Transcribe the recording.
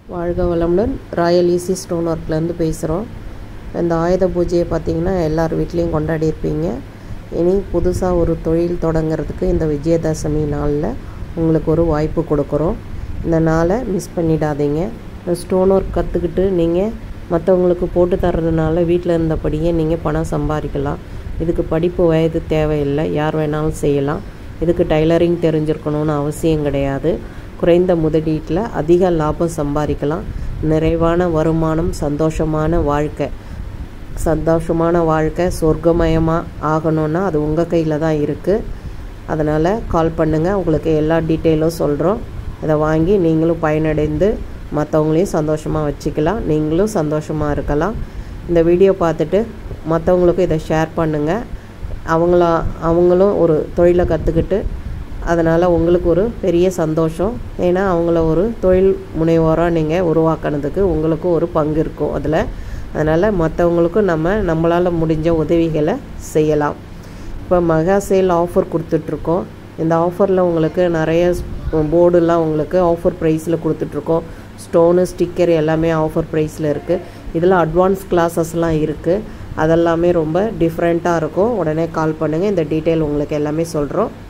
வாழ்க வளமுடன் Royal easy stone ஒர்க்லேருந்து பேசுகிறோம் இந்த ஆயுத பூஜையை பார்த்திங்கன்னா எல்லார் வீட்லேயும் கொண்டாடி இருப்பீங்க இனி புதுசாக ஒரு தொழில் தொடங்கிறதுக்கு இந்த விஜயதசமி நாளில் உங்களுக்கு ஒரு வாய்ப்பு கொடுக்குறோம் இந்த நாளை மிஸ் பண்ணிடாதீங்க இந்த ஸ்டோன் ஒர்க் கற்றுக்கிட்டு நீங்கள் மற்றவங்களுக்கு போட்டு தர்றதுனால வீட்டில் இருந்தபடியே நீங்கள் பணம் சம்பாதிக்கலாம் இதுக்கு படிப்பு வயது தேவையில்லை யார் வேணாலும் செய்யலாம் இதுக்கு டைலரிங் தெரிஞ்சிருக்கணும்னு அவசியம் கிடையாது குறைந்த முதலீட்டில் அதிக லாபம் சம்பாதிக்கலாம் நிறைவான வருமானம் சந்தோஷமான வாழ்க்கை சந்தோஷமான வாழ்க்கை சொர்க்கமயமாக ஆகணும்னா அது உங்கள் கையில் தான் இருக்குது அதனால் கால் பண்ணுங்கள் உங்களுக்கு எல்லா டீட்டெயிலும் சொல்கிறோம் இதை வாங்கி நீங்களும் பயனடைந்து மற்றவங்களையும் சந்தோஷமாக வச்சுக்கலாம் நீங்களும் சந்தோஷமாக இருக்கலாம் இந்த வீடியோ பார்த்துட்டு மற்றவங்களுக்கும் இதை ஷேர் பண்ணுங்கள் அவங்கள அவங்களும் ஒரு தொழிலை கற்றுக்கிட்டு அதனால் உங்களுக்கு ஒரு பெரிய சந்தோஷம் ஏன்னா அவங்கள ஒரு தொழில் முனைவோராக நீங்கள் உருவாக்கினதுக்கு உங்களுக்கும் ஒரு பங்கு இருக்கும் அதில் அதனால் மற்றவங்களுக்கும் நம்ம நம்மளால் முடிஞ்ச உதவிகளை செய்யலாம் இப்போ மெகா சேல் ஆஃபர் கொடுத்துட்ருக்கோம் இந்த ஆஃபரில் உங்களுக்கு நிறைய போர்டுலாம் உங்களுக்கு ஆஃபர் ப்ரைஸில் கொடுத்துட்ருக்கோம் ஸ்டோனு ஸ்டிக்கர் எல்லாமே ஆஃபர் ப்ரைஸில் இருக்குது இதில் அட்வான்ஸ் கிளாஸஸ்லாம் இருக்குது அதெல்லாமே ரொம்ப டிஃப்ரெண்ட்டாக இருக்கும் உடனே கால் பண்ணுங்கள் இந்த டீட்டெயில் உங்களுக்கு எல்லாமே சொல்கிறோம்